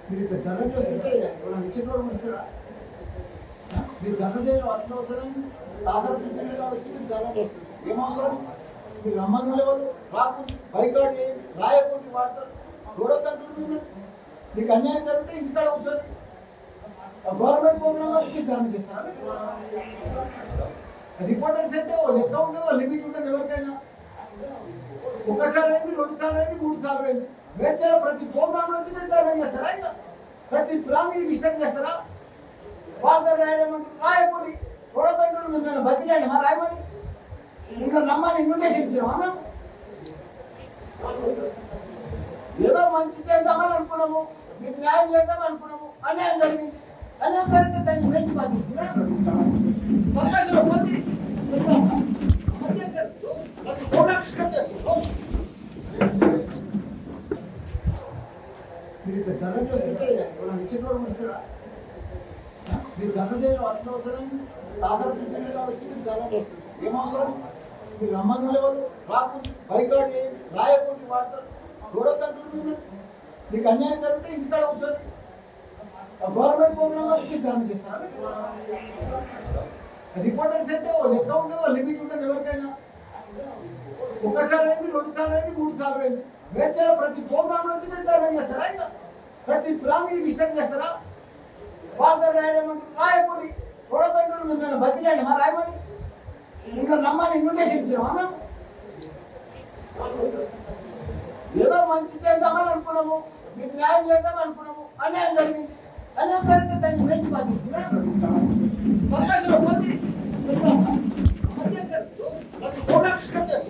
మీరు ఇక్కడ ధర్మ చేస్తుంటే ఎవరైనా ఇచ్చేటోడు వస్తారా మీరు ధర్మ చేయడం అవసరం అవసరం ఆసరా పింఛన్లు కావచ్చు మీరు ధర్మ చేస్తుంది ఏం అవసరం మీరు రమ్మని లేవరు రాకుండా బైకాట్ చేయండి రాయకుండా వాడతారు చూడొద్దంటున్నారు మీకు అన్యాయం జరిగితే ఇంటికాడ కూర్చొని గవర్నమెంట్ ప్రోగ్రామ్ వచ్చి మీరు ధర్మ చేస్తారా రిపోర్టర్స్ అయితే ఓ లెక్క ఉంటుంది ఓ లిమిట్ ఉంటుంది ఎవరికైనా ఒకసారి అయింది రెండు సార్లు అయింది మూడు సార్లు అయింది మేడ్చలో ప్రతి ప్రోగ్రామ్ నుంచి మీరు ధర్మం చేస్తారా ఇంకా ప్రతి ప్రాంగీ డిస్టర్బ్ చేస్తారా వాళ్ళ రాయలేమంటారు రాయకూరి చూడతండ్రులు మిమ్మల్ని బతిలేండి మా రాయమని మిమ్మల్ని నమ్మని ఇన్విటేషన్ ఇచ్చినామా మేము ఏదో మంచి చేద్దామని అనుకున్నాము మీకు న్యాయం చేద్దామని అనుకున్నాము అన్యాయం జరిగింది అన్యాయం జరిగితే దాన్ని గురించి బాధించిన సంతోషం పొంది అన్యాయం జరుగుతుంది. ప్రతి ప్రోగ్రామ్ డిస్టర్బ్ చేస్తున్నాం మీరు ఇక్కడ ధర్మ చేస్తుంటే ఎవరైనా ఇచ్చేటోడు వస్తారా మీరు ధర్మ చేయడం అవసరం అవసరం ఆసరా పింఛన్లు కావచ్చు మీరు ధర్మ చేస్తుంది ఏం అవసరం మీరు రమ్మని లేవరు రాకుండా బైకాట్ చేయండి రాయకుండా వాడతారు చూడొద్దంటున్నారు మీకు అన్యాయం జరిగితే ఇంటికాడ కూర్చొని గవర్నమెంట్ ప్రోగ్రామ్ వచ్చి మీరు ధర్మ చేస్తారా రిపోర్టర్స్ అయితే ఓ లెక్క ఉంటుంది ఓ లిమిట్ ఉంటుంది ఎవరికైనా ఒకసారి అయింది రెండు సార్లు అయింది మూడు సార్లు అయింది మేడ్చలో ప్రతి ప్రోగ్రామ్ నుంచి మీరు ధర్మం చేస్తారా ఇంకా ప్రతి ప్రాంగీ డిస్టర్బ్ చేస్తారా వాళ్ళ రాయలేమంటారు రాయకూరి చూడతండ్రులు మిమ్మల్ని బతిలేండి మా రాయమని మిమ్మల్ని నమ్మని ఇన్విటేషన్ ఇచ్చినామా మేము ఏదో మంచి చేద్దామని అనుకున్నాము మీకు న్యాయం చేద్దామని అనుకున్నాము అన్యాయం జరిగింది అన్యాయం జరిగితే దాన్ని గురించి బాధించిన సంతోషం పొంది అన్యాయం జరుగుతుంది. ప్రతి ప్రోగ్రామ్ డిస్టర్బ్ చేస్తున్నాం